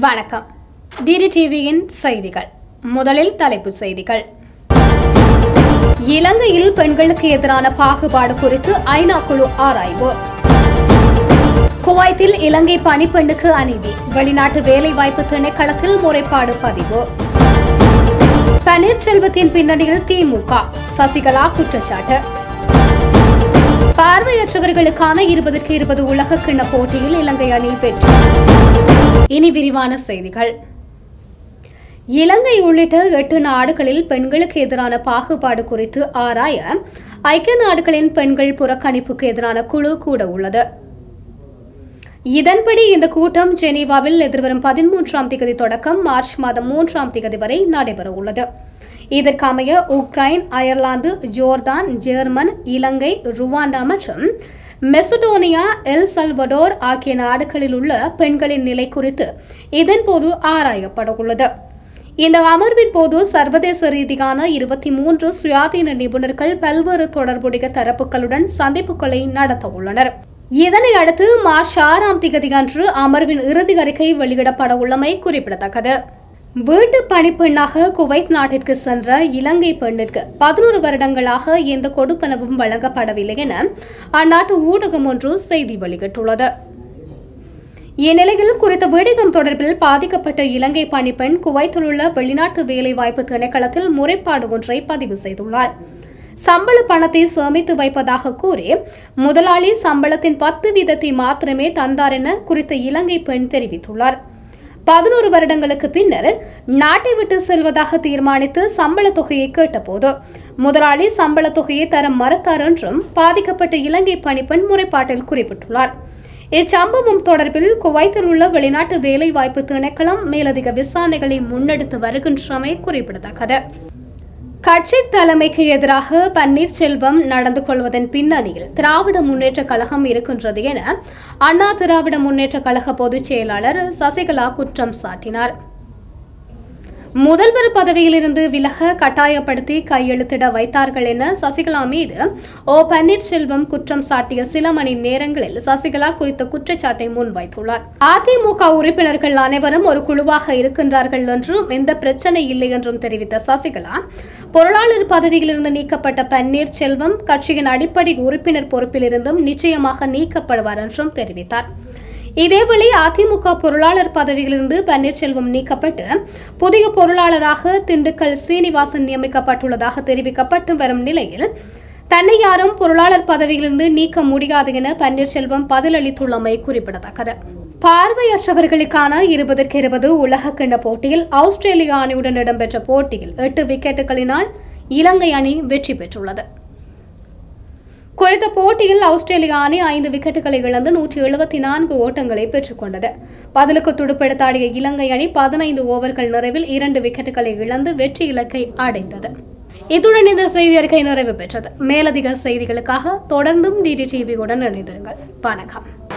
வணக்கம் டிடி டிவியின் செய்திகள் முதலில் தலைப்புச் செய்திகள் இலங்கையில் பெண்களுக்கு எதிரான பாகுபாடு குறித்து ஐநா குழு ஆராய்வு குவைத்தில் இலங்கை பணிப்பெண்ணுக்கு அநீதி வெளிநாட்டு வேலைவாய்ப்பு திணைக்களத்தில் முறைப்பாடு பதிவு பன்னீர்செல்வத்தின் பின்னணியில் திமுக சசிகலா குற்றச்சாட்டு பார்வையற்றவர்களுக்கான இருபதுக்கு இருபது உலக கிண்ண போட்டியில் இலங்கை அணி வெற்றி இனி விரிவான செய்திகள் இலங்கை உள்ளிட்ட எட்டு நாடுகளில் பெண்களுக்கு எதிரான பாகுபாடு குறித்து ஆராய ஐக்கிய நாடுகளின் பெண்கள் புறக்கணிப்புக்கு எதிரான குழு கூட உள்ளது இதன்படி இந்த கூட்டம் ஜெனீவாவில் எதிர்வரும் பதிமூன்றாம் திகதி தொடக்கம் மார்ச் மாதம் மூன்றாம் திகதி வரை நடைபெற உள்ளது இதற்கமைய Ukraine Ireland Jordan German Ilangai Rwanda மற்றும் மெசடோனியா எல் சல்வடோர் ஆகிய நாடுகளில் உள்ள பெண்களின் நிலை குறித்து இதன்போது ஆராயப்பட உள்ளது இந்த அமர்வின் போது சர்வதேச ரீதியான இருபத்தி மூன்று சுயாதீன நிபுணர்கள் பல்வேறு தொடர்புடைய தரப்புகளுடன் சந்திப்புகளை நடத்த உள்ளனர் இதனை அடுத்து மார்ச் ஆறாம் திகதி அன்று அமர்வின் இறுதி அறிக்கை வெளியிடப்பட உள்ளமை குறிப்பிடத்தக்கது வீட்டு பணிப்பெண்ணாக குவைத் நாட்டிற்கு சென்ற இலங்கை பெண்ணிற்கு பதினோரு வருடங்களாக எந்த கொடுப்பனவும் வழங்கப்படவில்லை என அந்நாட்டு ஊடகம் ஒன்று செய்தி வெளியிட்டுள்ளது இந்நிலையில் குறித்த வீடகம் தொடர்பில் பாதிக்கப்பட்ட இலங்கை பணிப்பெண் குவைத்தில் உள்ள வெளிநாட்டு வேலைவாய்ப்பு திணைக்களத்தில் முறைப்பாடு ஒன்றை பதிவு செய்துள்ளார் சம்பள பணத்தை சேமித்து வைப்பதாக கூறி முதலாளி சம்பளத்தின் பத்து வீதத்தை மாத்திரமே தந்தார் என குறித்த இலங்கை பெண் தெரிவித்துள்ளார் பதினோரு வருடங்களுக்கு பின்னர் நாட்டை விட்டு செல்வதாக தீர்மானித்து சம்பள தொகையை கேட்டபோது முதலாளி சம்பள தொகையை தர மறுத்தார் என்றும் பாதிக்கப்பட்ட இலங்கை பணிப்பெண் முறைப்பாட்டில் குறிப்பிட்டுள்ளார் இச்சம்பவம் தொடர்பில் குவைத்தில் உள்ள வெளிநாட்டு வேலைவாய்ப்பு திணைக்களம் மேலதிக விசாரணைகளை முன்னெடுத்து வருகின்றமை குறிப்பிடத்தக்கது கட்சி தலைமைக்கு எதிராக பன்னீர்செல்வம் நடந்து கொள்வதன் பின்னணியில் திராவிட முன்னேற்ற கழகம் இருக்கின்றது என அண்ணா திராவிட முன்னேற்ற கழக பொதுச் செயலாளர் சசிகலா குற்றம் சாட்டினார் முதல்வர் பதவியிலிருந்து விலக கட்டாயப்படுத்தி கையெழுத்திட வைத்தார்கள் என சசிகலா மீது ஓ பன்னீர்செல்வம் குற்றம் சாட்டிய சில மணி நேரங்களில் சசிகலா குறித்த குற்றச்சாட்டை முன்வைத்துள்ளார் அதிமுக உறுப்பினர்கள் அனைவரும் ஒரு குழுவாக இருக்கின்றார்கள் என்றும் எந்த பிரச்சனை இல்லை என்றும் தெரிவித்த சசிகலா பொருளாளர் பதவியிலிருந்து நீக்கப்பட்ட பன்னீர்செல்வம் கட்சியின் அடிப்படை உறுப்பினர் பொறுப்பிலிருந்தும் நிச்சயமாக நீக்கப்படுவார் என்றும் தெரிவித்தார் இதேவேளை அதிமுக பொருளாளர் பதவியிலிருந்து பன்னீர்செல்வம் நீக்கப்பட்டு புதிய பொருளாளராக திண்டுக்கல் சீனிவாசன் நியமிக்கப்பட்டுள்ளதாக தெரிவிக்கப்பட்டு வரும் நிலையில் தன்னை யாரும் பொருளாளர் பதவியிலிருந்து நீக்க முடியாது என பன்னீர்செல்வம் பதிலளித்துள்ளமை குறிப்பிடத்தக்கது பார்வையற்றவர்களுக்கான இருபதற்கு இருபது உலக கிண்ண போட்டியில் ஆஸ்திரேலியா அணியுடன் இடம்பெற்ற போட்டியில் எட்டு விக்கெட்டுகளினால் இலங்கை அணி வெற்றி பெற்றுள்ளது குறித்த போட்டியில் ஆஸ்திரேலியா அணி ஐந்து விக்கெட்டுகளை இழந்து நூற்றி எழுபத்தி நான்கு ஓட்டங்களை பெற்றுக்கொண்டது பதிலுக்கு துடுப்பெடுத்தாடிய இலங்கை அணி பதினைந்து ஓவர்கள் நிறைவில் இரண்டு விக்கெட்டுகளை இழந்து வெற்றி இலக்கை அடைந்தது இத்துடன் இந்த செய்தி அறிக்கை நிறைவு பெற்றது மேலதிக செய்திகளுக்காக தொடர்ந்தும் டிடி டிவியுடன் இணைந்திருங்கள் வணக்கம்